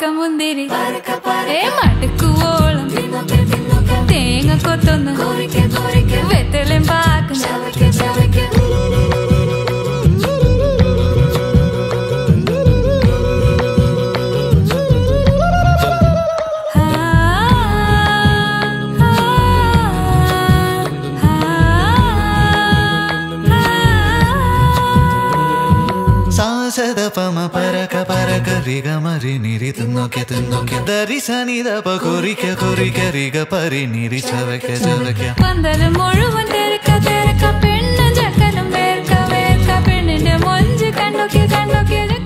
ഉണക്കമുന്തിരി ഏ മടുക്കുവോളം തേങ്ങ കൊത്തൊന്ന് വെത്തലും പാക്കും സാസദ പമ പരക പരക റിഗ മരി നിരി തിന്നൊക്കെ തിന്നൊക്കെ ദരി സനി ദപ കുറിക്ക കുറിക്ക റിഗ പരി നിരി ചവയ്ക്ക ചവയ്ക്ക പന്തലും മുഴുവൻ തിരക്ക തിരക്ക പെണ്ണും ചക്കനും വേർക്ക വേർക്ക പെണ്ണിന്റെ മൊഞ്ച് കണ്ടൊക്കെ കണ്ടൊക്കെ